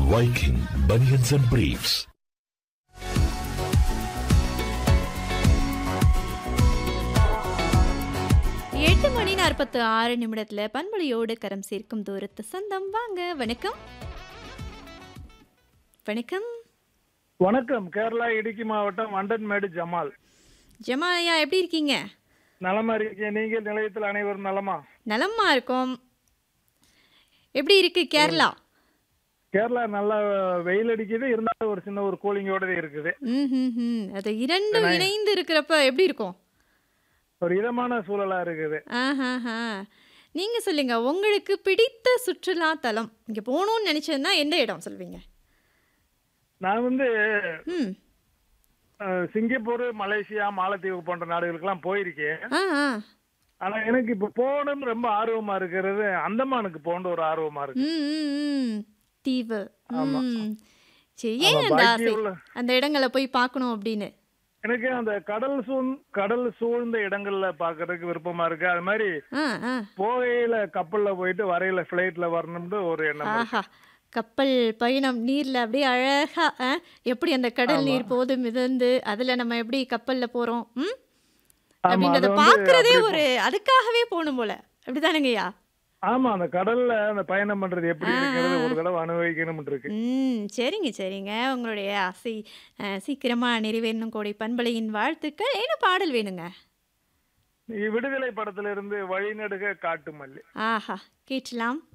Viking Bunions and Briefs. எட்டு மணி நாற்பத்து ஆறு நிமிடத்துல பண்பொழியோடு கரம் சேர்க்கும் தூரத்து சொந்தம் வாங்க வணக்கம் வணக்கம் வணக்கம் கேரளா இடுக்கி மாவட்டம் வண்டன்மேடு ஜமால் ஜமாயா எப்படி இருக்கீங்க நலமா இருக்கீங்க நீங்கள் நிலையத்தில் அனைவரும் நலமா நலமா இருக்கோம் எப்படி இருக்கு கேரளா கேரளா நல்லா வெயில் அடிக்குது இருந்தாலும் ஒரு சின்ன ஒரு கூலிங்கோட இருக்குது ம் ம், ம். அது இரண்டும் இணைந்து இருக்கிறப்ப எப்படி இருக்கும் ஒரு இதமான சூழலா இருக்குது ஆஹாஹா நீங்க சொல்லுங்க உங்களுக்கு பிடித்த சுற்றுலா தலம் இங்க போகணும்னு நினைச்சதுன்னா எந்த இடம் சொல்வீங்க நான் வந்து ம் அஹ், சிங்கப்பூர் மலேசியா மாலத்தீவு போன்ற நாடுகளுக்கெல்லாம் போயிருக்கேன் ஆ ஆ ஆனா எனக்கு இப்ப போகணும்னு ரொம்ப ஆர்வமா இருக்கிறது அந்தமானுக்கு போகணும் ஒரு ஆர்வமா இருக்கு ம், ம், ம். தீவு ஆமா. ம். சரி ஆமா, ஏன் அந்த பாக்கி ஆசை உள்ள- அந்த இடங்களை போய் பார்க்கணும் அப்படின்னு எனக்கு அந்த கடல் சூழ் கடல் சூழ்ந்த இடங்கள்ல பாக்குறதுக்கு விருப்பமா இருக்கு அது மாதிரி ஆ ஆ போகையில கப்பல்ல போயிட்டு வரையில பிளைட்ல வரணும்னு ஒரு எண்ணம் இருக்கு. ஆஹா கப்பல் பயணம் நீர்ல அப்படியே அழகா ஆ, எப்படி அந்த கடல் நீர் போது மிதந்து அதுல நம்ம எப்படி கப்பல்ல போறோம் ம் ஆமா, அப்படின்றத அது வந்து பாக்குறதே அப்படி ஒரு அதுக்காகவே போகணும் போல அப்படிதானுங்கய்யா ஆமா அந்த கடல்ல அந்த பயணம் பண்றது எப்படி இருக்கிறது ஒரு தடவை அனுபவிக்கணும் இருக்கு ம் சரிங்க சரிங்க உங்களுடைய ஆசை அஹ், சீக்கிரமா நிறைவேறணும் கோடை பண்பலையின் வாழ்த்துக்கள் என்ன பாடல் வேணுங்க விடுதலை படத்துல இருந்து வழிநடுக காட்டு மல்லி ஆஹா கேட்கலாம்